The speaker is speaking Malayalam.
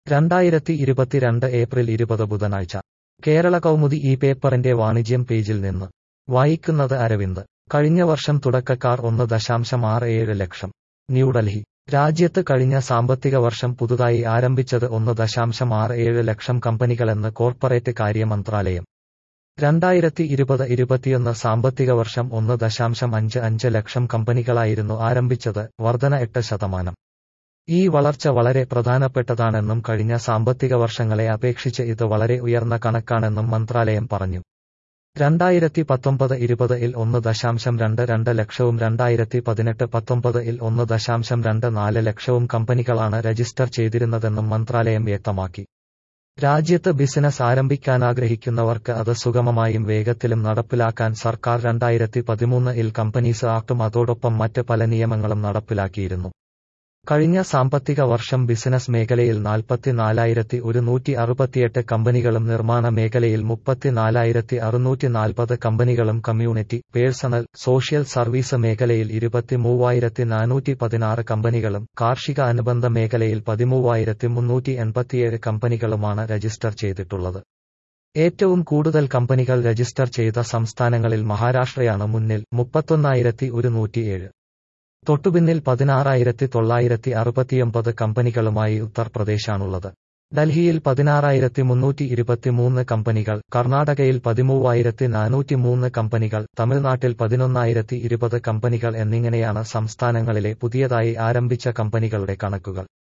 രണ്ടായിരത്തി ഇരുപത്തിരണ്ട് ഏപ്രിൽ ഇരുപത് ബുധനാഴ്ച കേരള കൗമുദി ഈ പേപ്പറിന്റെ വാണിജ്യം പേജിൽ നിന്ന് വായിക്കുന്നത് അരവിന്ദ് കഴിഞ്ഞ വർഷം തുടക്കക്കാർ ഒന്ന് ദശാംശം ആറ് ഏഴ് ലക്ഷം ന്യൂഡൽഹി രാജ്യത്ത് കഴിഞ്ഞ സാമ്പത്തിക വർഷം പുതുതായി ആരംഭിച്ചത് ഒന്ന് ദശാംശം ആറ് ഏഴ് ലക്ഷം കമ്പനികളെന്ന് കോർപ്പറേറ്റ് കാര്യ മന്ത്രാലയം രണ്ടായിരത്തി ഇരുപത് ഇരുപത്തിയൊന്ന് സാമ്പത്തിക വർഷം ഒന്ന് ദശാംശം അഞ്ച് അഞ്ച് ലക്ഷം കമ്പനികളായിരുന്നു ആരംഭിച്ചത് വർധന എട്ട് ശതമാനം ഈ വളർച്ച വളരെ പ്രധാനപ്പെട്ടതാണെന്നും കഴിഞ്ഞ സാമ്പത്തിക വർഷങ്ങളെ അപേക്ഷിച്ച് ഇത് വളരെ ഉയർന്ന കണക്കാണെന്നും മന്ത്രാലയം പറഞ്ഞു രണ്ടായിരത്തി പത്തൊമ്പത് ഇരുപത് ഇൽ ഒന്ന് ദശാംശം രണ്ട് രണ്ട് ലക്ഷവും രണ്ടായിരത്തി പതിനെട്ട് പത്തൊമ്പത് ഇൽ ഒന്ന് ദശാംശം രണ്ട് നാല് ലക്ഷവും കമ്പനികളാണ് രജിസ്റ്റർ ചെയ്തിരുന്നതെന്നും മന്ത്രാലയം വ്യക്തമാക്കി രാജ്യത്ത് ബിസിനസ് ആരംഭിക്കാനാഗ്രഹിക്കുന്നവർക്ക് അത് സുഗമമായും വേഗത്തിലും നടപ്പിലാക്കാൻ സർക്കാർ രണ്ടായിരത്തി പതിമൂന്ന് ഇൽ കമ്പനീസ് ആക്ടും അതോടൊപ്പം മറ്റ് പല നിയമങ്ങളും നടപ്പിലാക്കിയിരുന്നു കഴിഞ്ഞ സാമ്പത്തിക വർഷം ബിസിനസ് മേഖലയിൽ നാൽപ്പത്തിനാലായിരത്തി ഒരുന്നൂറ്റി അറുപത്തിയെട്ട് കമ്പനികളും നിർമ്മാണ മേഖലയിൽ മുപ്പത്തിനാലായിരത്തി അറുന്നൂറ്റി നാൽപ്പത് കമ്പനികളും കമ്മ്യൂണിറ്റി പേഴ്സണൽ സോഷ്യൽ സർവീസ് മേഖലയിൽ ഇരുപത്തി മൂവായിരത്തി നാനൂറ്റി പതിനാറ് കമ്പനികളും കാർഷിക അനുബന്ധ മേഖലയിൽ പതിമൂവായിരത്തി മുന്നൂറ്റി എൺപത്തിയേഴ് കമ്പനികളുമാണ് രജിസ്റ്റർ ചെയ്തിട്ടുള്ളത് ഏറ്റവും കൂടുതൽ കമ്പനികൾ രജിസ്റ്റർ ചെയ്ത സംസ്ഥാനങ്ങളിൽ മഹാരാഷ്ട്രയാണ് മുന്നിൽ മുപ്പത്തൊന്നായിരത്തി ഒരുന്നൂറ്റിയേഴ് തൊട്ടുപിന്നിൽ പതിനാറായിരത്തി തൊള്ളായിരത്തി അറുപത്തിയൊമ്പത് കമ്പനികളുമായി ഉത്തർപ്രദേശാണുള്ളത് ഡൽഹിയിൽ പതിനാറായിരത്തി മുന്നൂറ്റി ഇരുപത്തിമൂന്ന് കമ്പനികൾ കർണാടകയിൽ പതിമൂവായിരത്തി നാനൂറ്റി മൂന്ന് കമ്പനികൾ തമിഴ്നാട്ടിൽ പതിനൊന്നായിരത്തി ഇരുപത് കമ്പനികൾ എന്നിങ്ങനെയാണ് സംസ്ഥാനങ്ങളിലെ പുതിയതായി ആരംഭിച്ച കമ്പനികളുടെ കണക്കുകൾ